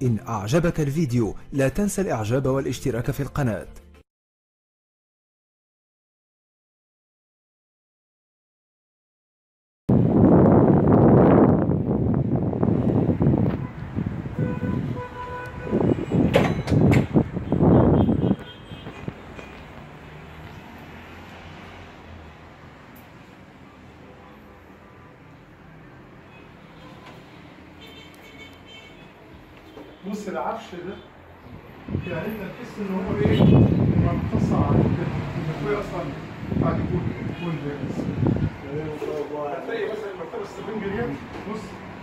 إن أعجبك الفيديو لا تنسى الإعجاب والاشتراك في القناة بص العفش ده يعني انت تحس ان هو ايه منفصل عن المكوية اصلا بعد يكون يكون جاهز هتلاقي مثلا المكتبه السفنجه دي بص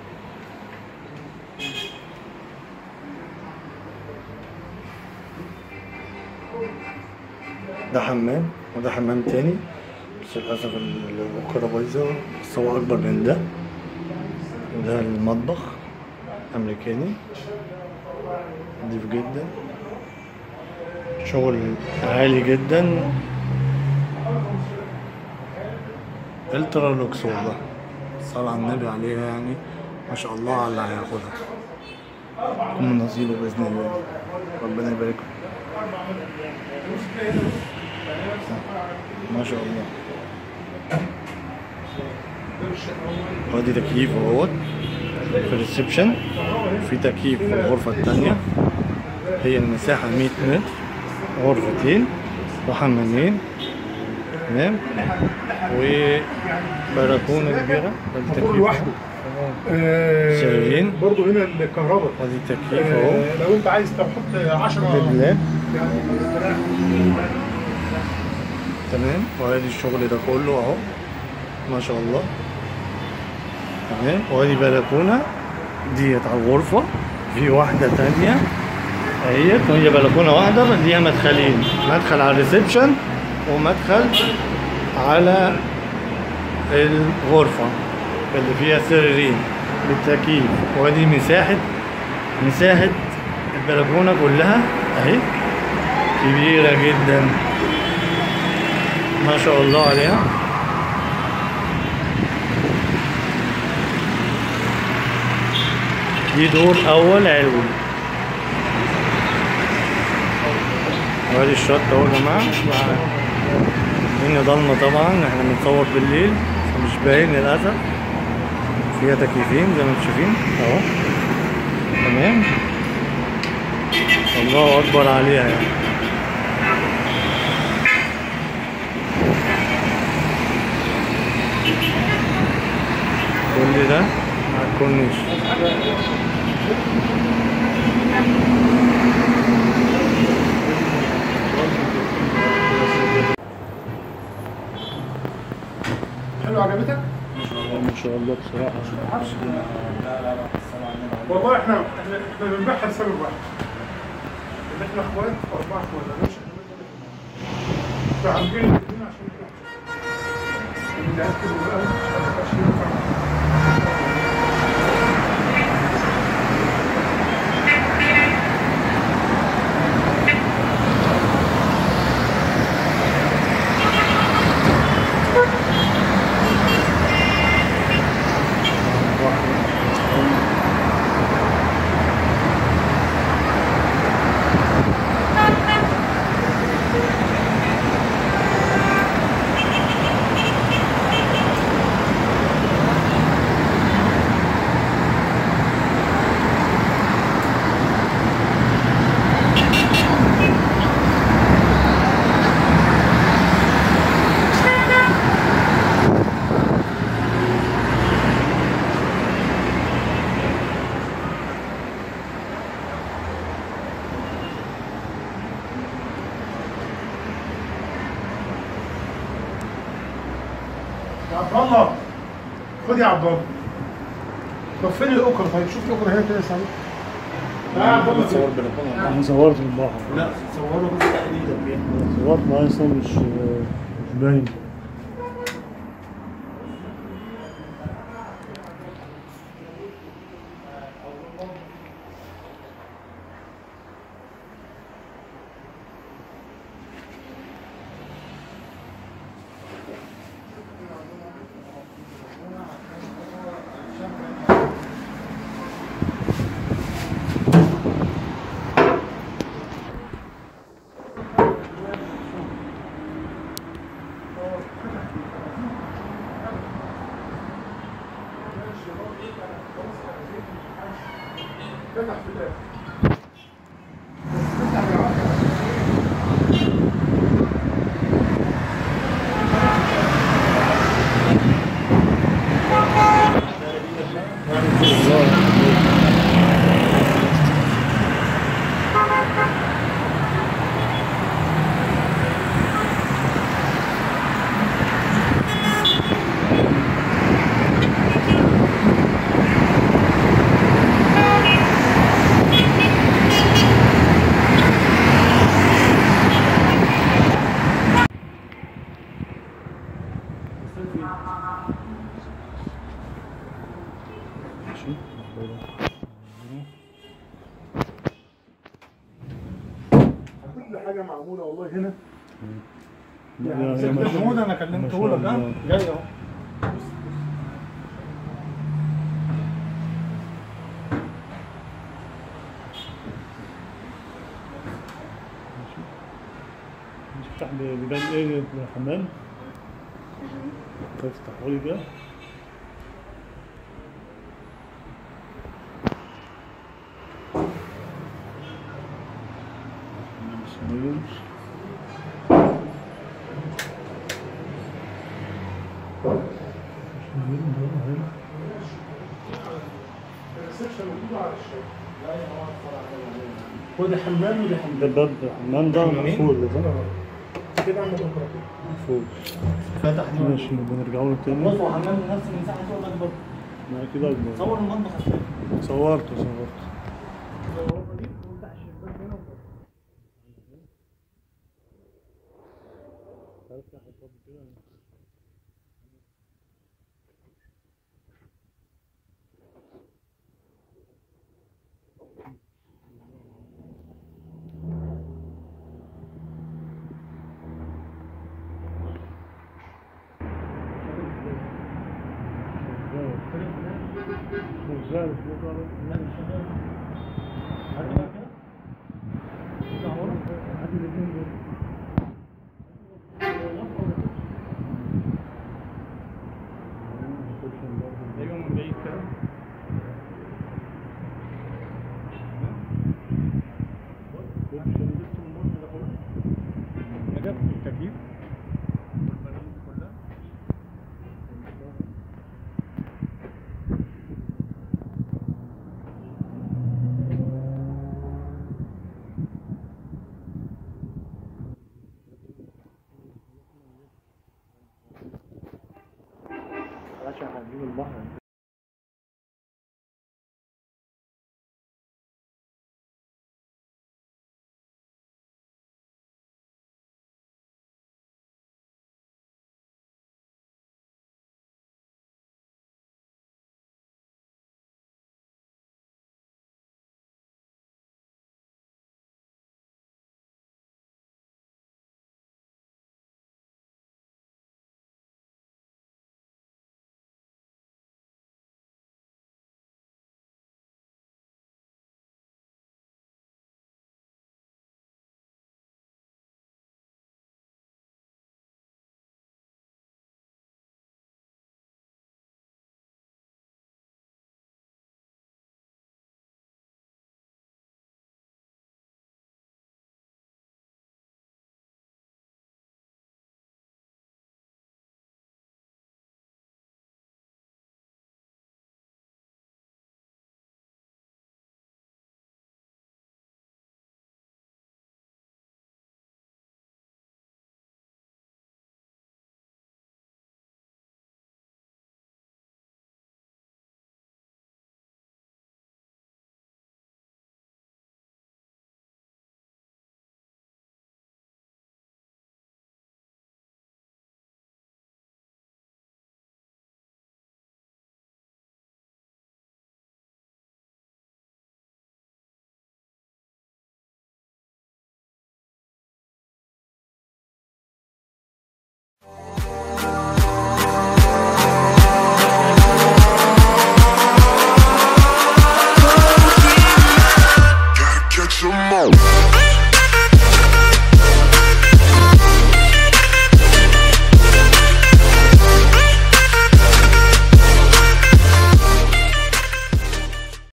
ده حمام وده حمام تاني بس للأسف الوقرة بايظة بس هو أكبر من ده وده المطبخ أمريكاني نضيف جدا شغل عالي جدا الترا لوكس والله الصلاة على النبي عليها يعني ما شاء الله على اللي هياخدها يكون من نصيبه بإذن الله ربنا يبارك له. ما شاء الله وادي تكييف اهوت في الريسبشن في تكييف في الغرفة التانية هي المساحة 100 متر غرفتين وحمامين تمام وبلكونة كبيرة ادي موتور تكييف لوحده آه، سريرين. برضه هنا الكهرباء وادي تكييف اهو آه، لو انت عايز تحط 10 ليد يعني تمام وادي الشغل ده كله اهو ما شاء الله تمام وادي بلكونه ديت على الغرفه في واحده تانية اهيت وهي بلكونه واحده بس ليها مدخلين مدخل على الريسبشن ومدخل على الغرفه اللي فيها سريرين بالتكييف وادي مساحه مساحه البلكونه كلها اهي كبيره جدا ما شاء الله عليها دي دور اول علوي وادي الشط اهو يا جماعه هنا ضلمه طبعا احنا بنصور بالليل فمش باين للاسف فيها تكييفين زي ما انتم شايفين اهو تمام الله اكبر عليها يعني كل ده على الكورنيش حلو عجبتك؟ ما شاء الله بصراحة والله احنا احنا احنا بنبيعها لسبب واحد ان احنا اخوات اربع اخوات انا مش فعاملين الاثنين عشان كده بنأكل بقى عشان ما ينفع يا عبد الله خد يا عبد الله طب فين الاوكر طيب شوف الاوكر هنا كده يا سامي لا يا عبد الله صور بلكونة انا صورت في البحر لا صوروا بس تحديدا صورت معايا اصلا مش مش باين فتح في الاخر بس فتح بالعافيه كل حاجه معموله والله هنا يعني زي محمود انا كلمته لك ها جاي اهو نفتح بيبان ايه الحمام افتحوا لي كده بسم الريسبشن موجود على الشاشه وده حمام وده حمام ده باب الحمام ده مقفول ده كده عندك بكره مقفول فتح دي ماشي نبقى نرجعوا له تاني بص هو حمام نفس المساحه صور اكبر ما كده اكبر صور المطبخ الثاني صورت صورت شغال ايوه من بعيد كده نجف التكييف